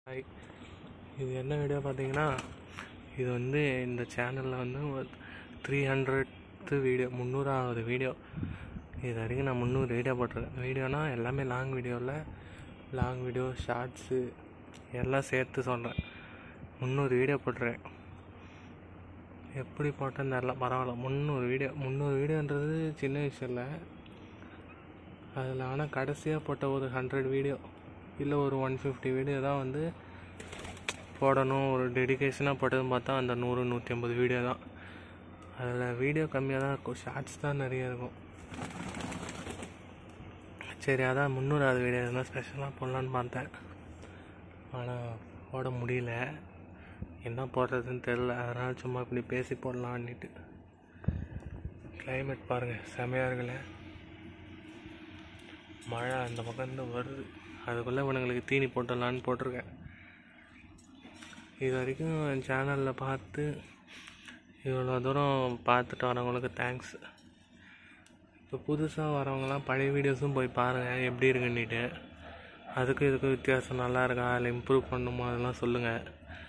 hi இது என்ன video பார்த்தீங்கன்னா இது வந்து இந்த சேனலில் வந்து த்ரீ ஹண்ட்ரட் வீடியோ முந்நூறாவது வீடியோ இது வரைக்கும் நான் முந்நூறு வீடியோ போட்டிருக்கேன் வீடியோனா எல்லாமே லாங் வீடியோவில் லாங் வீடியோ ஷார்ட்ஸு எல்லாம் சேர்த்து சொல்கிறேன் முந்நூறு வீடியோ போட்டிருக்கேன் எப்படி போட்டேன்னு தெரில பரவாயில்ல முந்நூறு வீடியோ முந்நூறு வீடியோன்றது சின்ன விஷயம் இல்லை அதில் ஆனால் கடைசியாக போட்ட ஒரு ஹண்ட்ரட் வீடியோ இல்லை ஒரு ஒன் ஃபிஃப்டி வீடியோ தான் வந்து போடணும் ஒரு டெடிகேஷனாக போட்டதுன்னு பார்த்தா அந்த நூறு நூற்றி ஐம்பது வீடியோ தான் அதில் வீடியோ கம்மியாக தான் இருக்கும் ஷார்ட்ஸ் தான் நிறைய இருக்கும் சரி அதான் முந்நூறாவது வீடியோ எதுனா ஸ்பெஷலாக போடலான்னு பார்த்தேன் ஆனால் போட முடியல என்ன போடுறதுன்னு தெரில அதனால் சும்மா இப்படி பேசி போடலான்னுட்டு கிளைமேட் பாருங்கள் செமையாக இருக்குல்ல மழை அந்த பக்கம் இருந்து வருது அதுக்குள்ளே இவனுங்களுக்கு தீனி போட்டுடலான்னு போட்டிருக்கேன் இது வரைக்கும் என் சேனலில் பார்த்து இவ்வளோ தூரம் பார்த்துட்டு வரவங்களுக்கு தேங்க்ஸ் இப்போ புதுசாக வரவங்களாம் பழைய வீடியோஸும் போய் பாருங்கள் எப்படி இருக்குன்னுட்டு அதுக்கும் இதுக்கும் வித்தியாசம் நல்லா இருக்கா இல்லை இம்ப்ரூவ் பண்ணுமா அதெல்லாம் சொல்லுங்கள்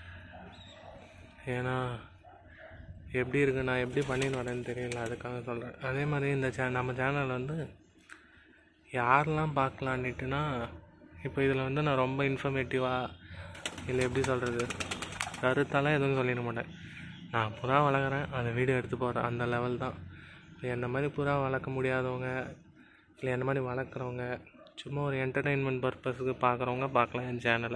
ஏன்னா எப்படி இருக்கு நான் எப்படி பண்ணின்னு வரேன்னு தெரியல அதுக்காக சொல்கிறேன் அதே மாதிரி இந்த சே நம்ம சேனல் வந்து யாரெல்லாம் பார்க்கலான்னுட்டுனா இப்போ இதில் வந்து நான் ரொம்ப இன்ஃபர்மேட்டிவாக இல்லை எப்படி சொல்கிறது கருத்தாலாம் எதுவும் சொல்லிட மாட்டேன் நான் புறா வளர்க்குறேன் அந்த வீடியோ எடுத்து போடுறேன் அந்த லெவல் தான் இப்போ என்ன மாதிரி புறா வளர்க்க முடியாதவங்க இல்லை என்ன மாதிரி வளர்க்குறவங்க சும்மா ஒரு என்டர்டெயின்மெண்ட் பர்பஸுக்கு பார்க்குறவங்க பார்க்கலாம் என் சேனலை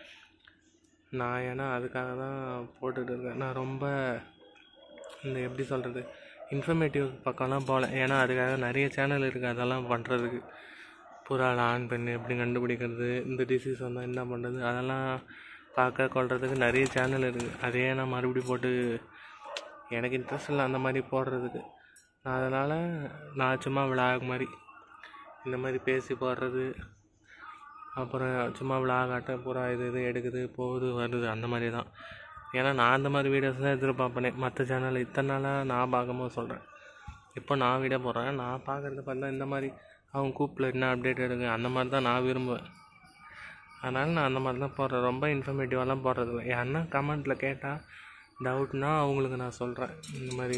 நான் ஏன்னா அதுக்காக தான் போட்டுட்டு இருக்கேன் நான் ரொம்ப இந்த எப்படி சொல்கிறது இன்ஃபர்மேட்டிவ் பக்கம்லாம் போகல ஏன்னா அதுக்காக நிறைய சேனல் இருக்குது அதெல்லாம் பண்ணுறதுக்கு புறாவில் ஆண் பெண் எப்படி கண்டுபிடிக்கிறது இந்த டிசீஸ் வந்தால் என்ன பண்ணுறது அதெல்லாம் பார்க்க கொள்றதுக்கு நிறைய சேனல் இருக்குது அதையே நான் மறுபடியும் போட்டு எனக்கு இன்ட்ரெஸ்ட் இல்லை அந்த மாதிரி போடுறதுக்கு நான் அதனால் நான் சும்மா விளாக் மாதிரி இந்த மாதிரி பேசி போடுறது அப்புறம் சும்மா விளாகாட்ட புறா இது இது எடுக்குது போகுது வருது அந்த மாதிரி தான் ஏன்னா நான் அந்த மாதிரி வீடியோஸ் தான் எதிர்பார்ப்பேனே மற்ற சேனல் இத்தனை நாளாக நான் பார்க்கும்போது சொல்கிறேன் இப்போ நான் வீடியோ போடுறேன் நான் பார்க்குறது பார்த்தா இந்த மாதிரி அவங்க கூப்பில் என்ன அப்டேட் எடுங்க அந்த மாதிரி தான் நான் விரும்புவேன் அதனால் நான் அந்த மாதிரி தான் போடுறேன் ரொம்ப இன்ஃபர்மேட்டிவாலாம் போடுறது இல்லை யாருன்னா கமெண்ட்டில் கேட்டால் டவுட்னா அவங்களுக்கு நான் சொல்கிறேன் இந்த மாதிரி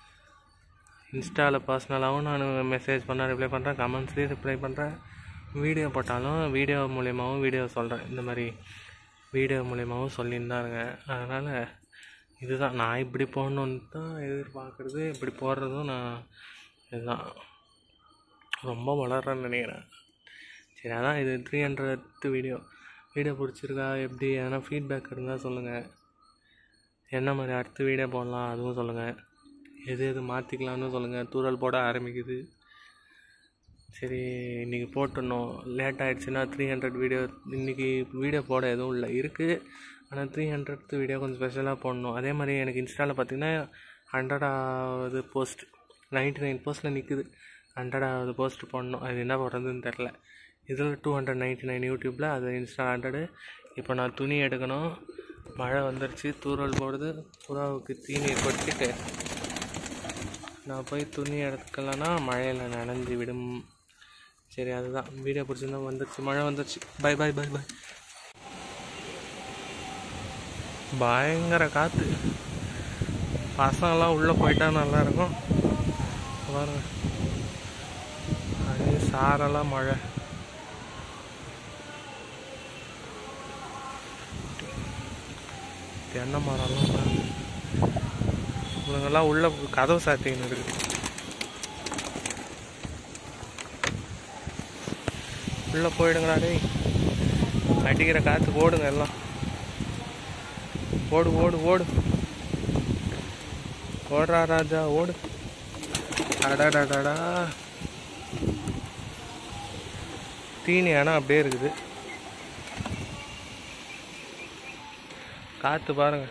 இன்ஸ்டாவில் பர்சனலாகவும் நான் மெசேஜ் பண்ண ரிப்ளை பண்ணுறேன் கமெண்ட்ஸ்லேயும் ரிப்ளை பண்ணுறேன் வீடியோ போட்டாலும் வீடியோ மூலியமாகவும் வீடியோ சொல்கிறேன் இந்த மாதிரி வீடியோ மூலியமாகவும் சொல்லியிருந்தாருங்க அதனால் இதுதான் நான் இப்படி போடணுன்னு தான் எதிர்பார்க்குறது இப்படி போடுறதும் நான் இதுதான் ரொம்ப வளர்றேன்னு நினைக்கிறேன் சரி அதான் இது த்ரீ ஹண்ட்ரட் வீடியோ வீடியோ பிடிச்சிருக்கா எப்படி எதனா ஃபீட்பேக் இருந்தால் சொல்லுங்கள் என்ன மாதிரி அடுத்த வீடியோ போடலாம் அதுவும் சொல்லுங்கள் எது எது மாற்றிக்கலாம்னு சொல்லுங்கள் தூரல் போட ஆரம்பிக்குது சரி இன்றைக்கி போட்டுடணும் லேட் ஆகிடுச்சுன்னா த்ரீ ஹண்ட்ரட் வீடியோ இன்றைக்கி வீடியோ போட எதுவும் இல்லை இருக்குது ஆனால் த்ரீ ஹண்ட்ரட் வீடியோ கொஞ்சம் ஸ்பெஷலாக போடணும் அதே மாதிரி எனக்கு இன்ஸ்டாவில் பார்த்தீங்கன்னா ஹண்ட்ரடாவது போஸ்ட் நைன்ட்டி நைன் போஸ்ட்டில் நிற்குது ஹண்ட்ரடாவது போஸ்ட் போடணும் அது என்ன போடுறதுன்னு தெரில இதில் டூ ஹண்ட்ரட் நைன்ட்டி நைன் யூடியூப்பில் அது இன்ஸ்டா ஹண்ட்ரடு இப்போ நான் துணி எடுக்கணும் மழை வந்துருச்சு தூரல் போடுது புறாவுக்கு தீனியை கொட்டிட்டு நான் போய் துணி எடுக்கலன்னா மழையில் நனைஞ்சு விடும் சரி அதுதான் வீடியோ பிடிச்சிருந்தா வந்துருச்சு மழை வந்துருச்சு பை பை பை பை பயங்கர காற்று பசங்கள்லாம் உள்ளே போயிட்டா நல்லாயிருக்கும் பாருங்க அதே சாரெல்லாம் மழை தென்னை மரம்லாம் பாருங்க இவங்கெல்லாம் உள்ள கதவு சாத்தின்னு இருக்குது உள்ள போயிடுங்கடா டேய் அடிக்கிற காற்றுக்கு ஓடுங்க எல்லாம் ஓடு ஓடு ஓடு ஓடுறா ராஜா ஓடு அடாடாடாடா தீனி ஆனால் அப்படியே இருக்குது காற்று பாருங்க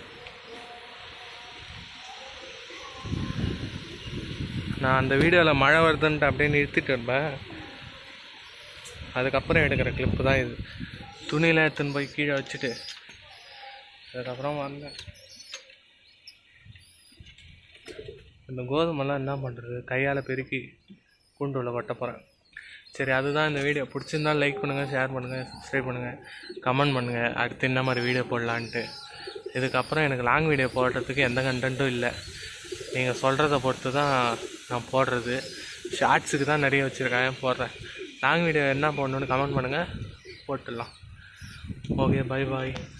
நான் அந்த வீடியோவில் மழை வருதுன்ட்டு அப்படியே நிறுத்திட்டு இருப்பேன் அதுக்கப்புறம் எடுக்கிற கிளிப்பு தான் இது துணியில் எடுத்துன்னு போய் கீழே வச்சுட்டு அதுக்கப்புறம் வந்தேன் இந்த கோதுமைலாம் என்ன பண்ணுறது கையால் பெருக்கி கூண்டுள்ள கொட்ட போகிறேன் சரி அதுதான் இந்த வீடியோ பிடிச்சிருந்தா லைக் பண்ணுங்கள் ஷேர் பண்ணுங்கள் சப்ஸ்கிரைப் பண்ணுங்கள் கமெண்ட் பண்ணுங்கள் அடுத்து என்ன மாதிரி வீடியோ போடலான்ட்டு இதுக்கப்புறம் எனக்கு லாங் வீடியோ போடுறதுக்கு எந்த கண்டென்ட்டும் இல்லை நீங்கள் சொல்கிறத பொறுத்து தான் நான் போடுறது ஷார்ட்ஸுக்கு தான் நிறைய வச்சுருக்கேன் போடுறேன் லாங் வீடியோ என்ன போடணுன்னு கமெண்ட் பண்ணுங்கள் போட்டுடலாம் ஓகே பை பாய்